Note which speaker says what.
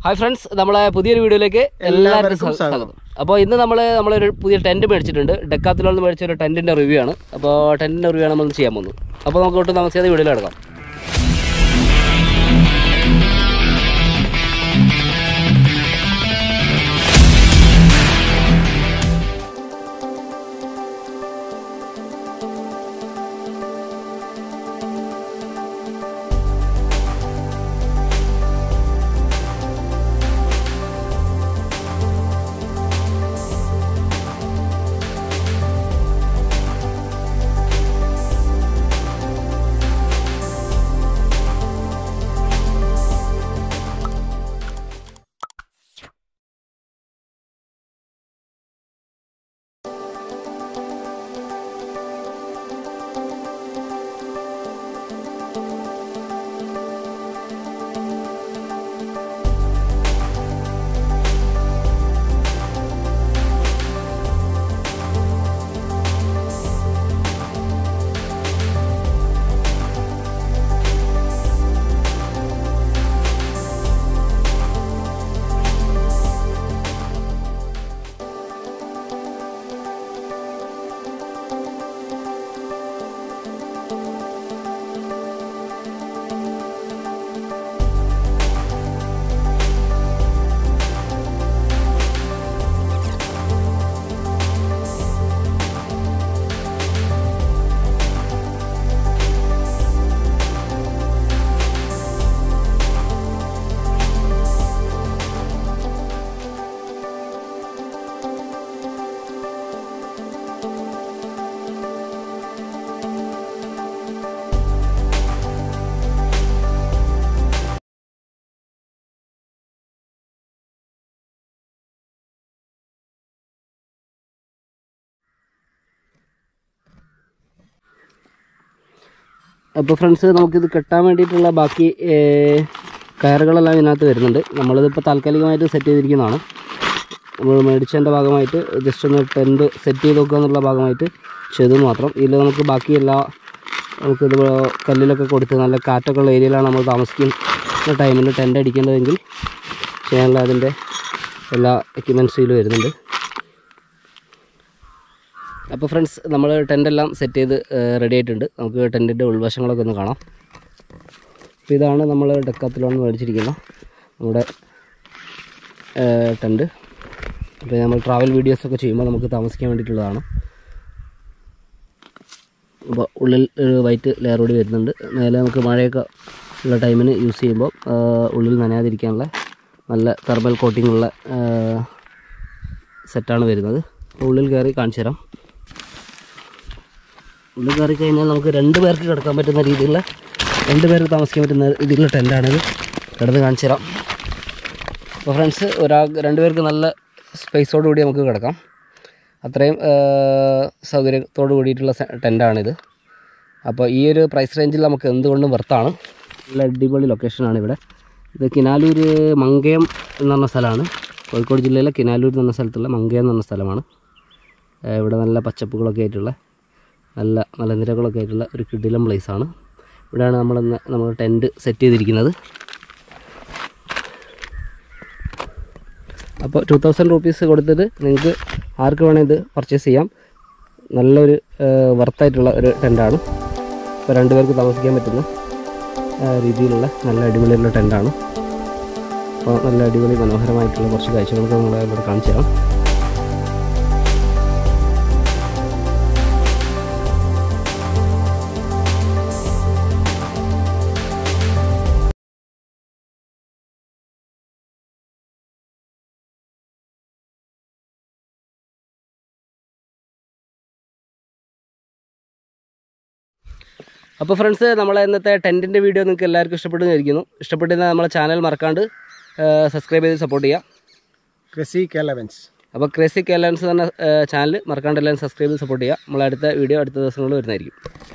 Speaker 1: hi friends നമ്മളെ പുതിയൊരു വീഡിയോയിലേക്ക് എല്ലാവർക്കും സ്വാഗതം അപ്പോൾ ഇന്ന് നമ്മൾ നമ്മളൊരു പുതിയ ടെൻറ്റ് മേടിച്ചിട്ടുണ്ട് ഡെക്കാത്തിലോന്ന് നിന്ന് മേടിച്ച ഒരു ടെൻറ്റിൻ്റെ റിവ്യൂ ആണ് അപ്പോൾ ടെൻറ്റിൻ്റെ റിവ്യൂ ആണ് നമ്മൾ ചെയ്യാൻ പോകുന്നത് അപ്പോൾ നമുക്ക് ഒട്ടും താമസിയാതെ വീഡിയോയിൽ കിടക്കാം അപ്പോൾ ഫ്രണ്ട്സ് നമുക്കിത് കെട്ടാൻ വേണ്ടിയിട്ടുള്ള ബാക്കി ഏർ, കയറുകളെല്ലാം ഇതിനകത്ത് വരുന്നുണ്ട് നമ്മളിതിപ്പോൾ താൽക്കാലികമായിട്ട് സെറ്റ് ചെയ്തിരിക്കുന്നതാണ് നമ്മൾ മേടിച്ചതിൻ്റെ ഭാഗമായിട്ട് ജസ്റ്റ് ഒന്ന് ടെൻറ്റ് സെറ്റ് ചെയ്ത് നോക്കുക എന്നുള്ള ഭാഗമായിട്ട് ചെയ്തു മാത്രം ഇതിൽ നമുക്ക് ബാക്കി എല്ലാ നമുക്കിത് കല്ലിലൊക്കെ കൊടുത്ത് നല്ല കാറ്റൊക്കെ ഉള്ള ഏരിയയിലാണ് നമ്മൾ താമസിക്കുന്ന ടൈമിൽ ടെൻ്റ് അടിക്കേണ്ടതെങ്കിൽ ചെയ്യാനുള്ള അതിൻ്റെ എല്ലാ എക്യുപ്മെൻറ്റ്സും ഇതിൽ വരുന്നുണ്ട് അപ്പോൾ ഫ്രണ്ട്സ് നമ്മൾ ടെൻ്റെല്ലാം സെറ്റ് ചെയ്ത് റെഡി ആയിട്ടുണ്ട് നമുക്ക് ടെൻറ്റിൻ്റെ ഉൾവശങ്ങളൊക്കെ ഒന്ന് കാണാം അപ്പോൾ ഇതാണ് നമ്മൾ ഡെക്കാത്തിലോൺ മേടിച്ചിരിക്കുന്ന നമ്മുടെ ടെൻറ്റ് അപ്പോൾ നമ്മൾ ട്രാവൽ വീഡിയോസൊക്കെ ചെയ്യുമ്പോൾ നമുക്ക് താമസിക്കാൻ വേണ്ടിയിട്ടുള്ളതാണ് അപ്പോൾ ഉള്ളിൽ ഒരു വൈറ്റ് ലെയർ കൂടി വരുന്നുണ്ട് മേലെ നമുക്ക് മഴയൊക്കെ ഉള്ള ടൈമിന് യൂസ് ചെയ്യുമ്പോൾ ആ, ഉള്ളിൽ നനയാതിരിക്കാനുള്ള നല്ല തെർമൽ കോട്ടിംഗ് ഉള്ള സെറ്റാണ് വരുന്നത് അപ്പോൾ ഉള്ളിൽ കയറി കാണിച്ചു തരാം ഉള്ളിൽ കയറി കഴിഞ്ഞാൽ നമുക്ക് രണ്ട് പേർക്ക് കിടക്കാൻ പറ്റുന്ന രീതിയിലുള്ള രണ്ട് പേർക്ക് താമസിക്കാൻ പറ്റുന്ന രീതിയിലുള്ള ടെൻറ്റാണിത് കിടന്ന് കാണിച്ചു തരാം അപ്പോൾ ഫ്രണ്ട്സ് ഒരാൾ രണ്ട് പേർക്ക് നല്ല സ്പേസോട് കൂടി നമുക്ക് കിടക്കാം അത്രയും ആ, സൗകര്യത്തോട് കൂടിയിട്ടുള്ള സെ- ടെൻറ്റാണിത് അപ്പോൾ ഈ ഒരു പ്രൈസ് റേഞ്ചിൽ നമുക്ക് എന്തുകൊണ്ടും വർത്താണ് നല്ല അടിപൊളി ലൊക്കേഷനാണ് ഇവിടെ ഇത് കിനാലൂർ മങ്കയം എന്ന് പറഞ്ഞ സ്ഥലമാണ് കോഴിക്കോട് ജില്ലയിലെ കിനാലൂർ എന്ന് പറഞ്ഞ സ്ഥലത്തുള്ള മങ്കയം എന്ന് പറഞ്ഞ സ്ഥലമാണ് ഏഹ് ഇവിടെ നല്ല പച്ചപ്പുകളൊക്കെ ആയിട്ടുള്ള നല്ല മലനിരകളൊക്കെ ആയിട്ടുള്ള ഒരു കിടിലം പ്ലേസാണ് ഇവിടെയാണ് നമ്മളിന്ന് നമ്മൾ ടെൻറ്റ് സെറ്റ് ചെയ്തിരിക്കുന്നത് അപ്പോൾ ടു തൗസൻഡ് റുപ്പീസ് കൊടുത്തിട്ട് നിങ്ങൾക്ക് ആർക്ക് വേണമെങ്കിൽ ഇത് പർച്ചേസ് ചെയ്യാം നല്ലൊരു വർത്തായിട്ടുള്ള ഒരു ടെൻറ്റാണ് ഇപ്പോൾ രണ്ട് പേർക്ക് താമസിക്കാൻ പറ്റുന്ന ആ, രീതിയിലുള്ള നല്ല അടിപൊളിയുള്ള ടെൻറ്റാണ് അപ്പോൾ നല്ല അടിപൊളി മനോഹരമായിട്ടുള്ള കുറച്ച് കാഴ്ചകളൊക്കെ നമ്മളെ ഇവിടെ കാണിച്ചു തരാം അപ്പോൾ ഫ്രണ്ട്സ് നമ്മളെ ഇന്നത്തെ ടെൻറ്റിൻ്റെ വീഡിയോ നിങ്ങൾക്ക് എല്ലാവർക്കും ഇഷ്ടപ്പെട്ടു വിചാരിക്കുന്നു ഇഷ്ടപ്പെട്ടിരുന്നാൽ നമ്മളെ ചാനൽ മറക്കാണ്ട് സബ്സ്ക്രൈബ് ചെയ്ത് സപ്പോർട്ട് ചെയ്യുക
Speaker 2: ക്രിസി കെലവൻസ്
Speaker 1: അപ്പോൾ ക്രേസി കേലൻസ് എന്ന ചാനൽ മറക്കാണ്ട് എല്ലാവരും സബ്സ്ക്രൈബ് ചെയ്ത് സപ്പോർട്ട് ചെയ്യുക നമ്മളെ അടുത്ത വീഡിയോ അടുത്ത ദിവസങ്ങളിൽ വരുന്നതായിരിക്കും